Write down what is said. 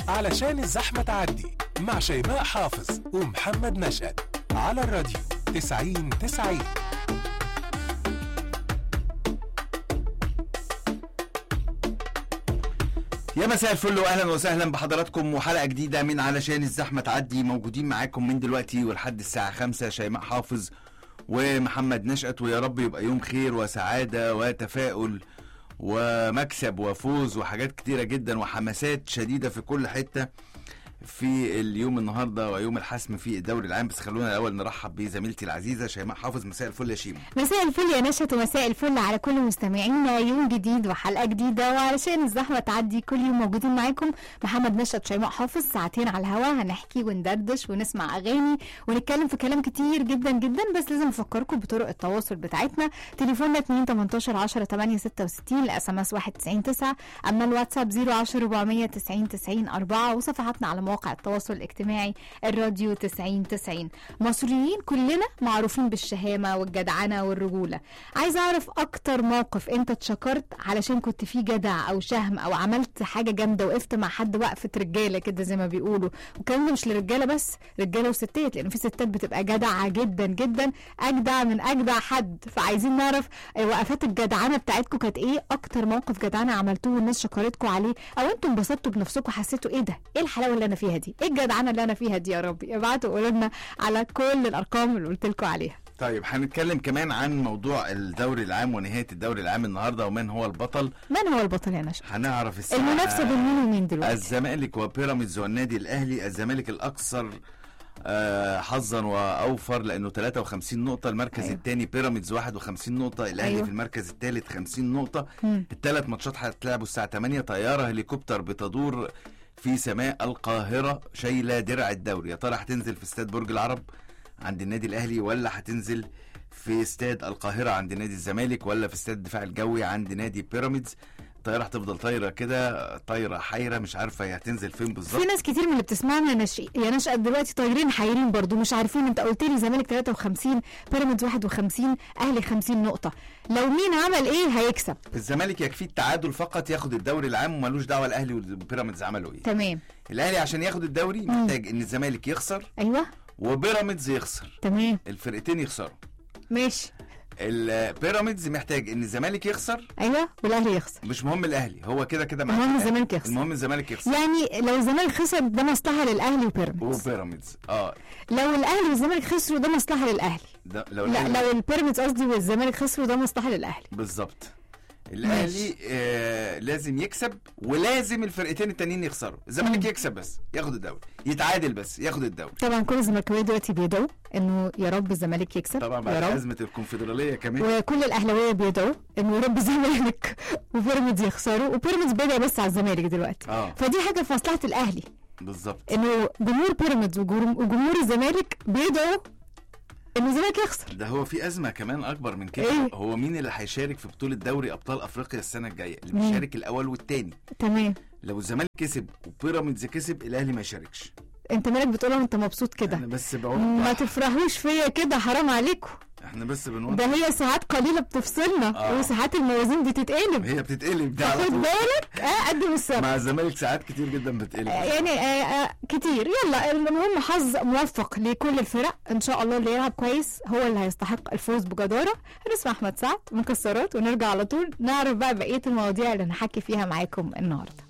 علشان الزحمة تعدي مع شيماء حافظ ومحمد نشأت على الراديو 90 90 يا مساء الفل واهلا وسهلا بحضراتكم وحلقه جديده من علشان الزحمه تعدي موجودين معاكم من دلوقتي ولحد الساعه 5 شيماء حافظ ومحمد نشأت ويا رب يبقى يوم خير وسعاده وتفاؤل ومكسب وفوز وحاجات كتيره جدا وحماسات شديده في كل حته في اليوم النهارده ويوم الحسم في الدوري العام بس خلونا الاول نرحب بزميلتي العزيزه شيماء حافظ مساء الفل يا شيماء مساء الفل يا نشأت ومساء الفل على كل مستمعينا يوم جديد وحلقة جديدة وعلشان الزحمة تعدي كل يوم موجودين معاكم محمد نشأت شيماء حافظ ساعتين على الهوا هنحكي وندردش ونسمع أغاني ونتكلم في كلام كتير جدا جدا بس لازم نفكركم بطرق التواصل بتاعتنا تليفوننا 2 18 10 8 66 الاس ام اس 91 9 اما الواتساب 010 490 90 4 وصفحاتنا على مواقع التواصل الاجتماعي الراديو 90 90 مصريين كلنا معروفين بالشهامة والجدعنة والرجولة عايزة أعرف أكتر موقف أنت اتشكرت علشان كنت فيه جدع أو شهم أو عملت حاجة جامدة وقفت مع حد وقفة رجالة كده زي ما بيقولوا والكلام ده مش لرجالة بس رجالة وستات لأن في ستات بتبقى جدعة جدا جدا أجدع من أجدع حد فعايزين نعرف آه، وقفات الجدعنة بتاعتكم كانت إيه أكتر موقف جدعنة عملتوه والناس شكرتكم عليه أو أنتم انبسطتوا بنفسكم حسيتوا إيه ده إيه الحلاوة اللي أنا فيها دي إيه الجدعنة اللي أنا فيها دي يا ربي ابعتوا قولوا لنا على كل الأرقام اللي قلت لكم عليها طيب هنتكلم كمان عن موضوع الدوري العام ونهايه الدوري العام النهارده ومن هو البطل من هو البطل يا نشأ هنعرف الساعه المنافسة بين مين ومين دلوقتي الزمالك وبيراميدز والنادي الاهلي الزمالك الاكثر آه، حظا واوفر لانه 53 نقطه المركز أيوة. الثاني بيراميدز 51 نقطه الاهلي أيوة. في المركز الثالث 50 نقطه مم. الثلاث ماتشات هتلعبوا الساعه 8 طياره هليكوبتر بتدور في سماء القاهره شايله درع الدوري يا ترى هتنزل في استاد برج العرب عند النادي الاهلي ولا هتنزل في استاد القاهره عند نادي الزمالك ولا في استاد الدفاع الجوي عند نادي بيراميدز الطياره هتفضل طايره كده طايره حيره مش عارفه هي هتنزل فين بالظبط في ناس كتير من اللي بتسمعنا نش... يا نشأت دلوقتي طايرين حايرين برضو مش عارفين انت قلت لي زمالك 53 بيراميدز 51 اهلي 50 نقطة لو مين عمل ايه هيكسب الزمالك يكفيه التعادل فقط ياخد الدوري العام ومالوش دعوه الاهلي وبيراميدز عملوا ايه تمام الاهلي عشان ياخد الدوري محتاج ان الزمالك يخسر ايوه وبيراميدز يخسر تمام الفرقتين يخسروا ماشي البيراميدز محتاج ان الزمالك يخسر ايوه والاهلي يخسر مش مهم الاهلي هو كده كده مع المهم الأهلي. الزمالك يخسر. المهم الزمالك يخسر يعني لو الزمالك خسر ده مصلحة للاهلي وبيراميدز وبيراميدز اه لو الاهلي والزمالك خسروا ده مصلحة للاهلي ده لو لا الأهلي- لو البيراميدز قصدي والزمالك خسروا ده مصلحة للاهلي بالظبط الاهلي آه لازم يكسب ولازم الفرقتين التانيين يخسروا الزمالك مم. يكسب بس ياخد الدوري يتعادل بس ياخد الدوري طبعا كل الزملكاويه دلوقتي بيدعوا انه يا رب الزمالك يكسب طبعا يا بعد رب ازمه الكونفدراليه كمان وكل الاهلاويه بيدعوا انه يا رب الزمالك وبيراميدز يخسروا وبيراميدز بيدعي بس على الزمالك دلوقتي اه فدي حاجه في مصلحه الاهلي بالظبط انه جمهور بيراميدز وجمهور وجمهور الزمالك بيدعوا انه الزمالك يخسر ده هو في ازمه كمان اكبر من كده إيه؟ هو مين اللي هيشارك في بطوله دوري ابطال افريقيا السنه الجايه اللي مين؟ بيشارك الاول والتاني تمام لو الزمالك كسب وبيراميدز كسب الاهلي ما يشاركش انت مالك بتقول انت مبسوط انا كده بس ما بقول تفرحوش فيا كده حرام عليكم احنا بس بنقول ده هي ساعات قليله بتفصلنا آه. وساعات الموازين بتتقلب هي بتتقلب دي على خد طول بالك اه قدم السبب مع الزمالك ساعات كتير جدا بتقلب يعني آه آه كتير يلا المهم حظ موفق لكل الفرق ان شاء الله اللي يلعب كويس هو اللي هيستحق الفوز بجداره هنسمع احمد سعد مكسرات ونرجع على طول نعرف بقى بقيه المواضيع اللي نحكي فيها معاكم النهارده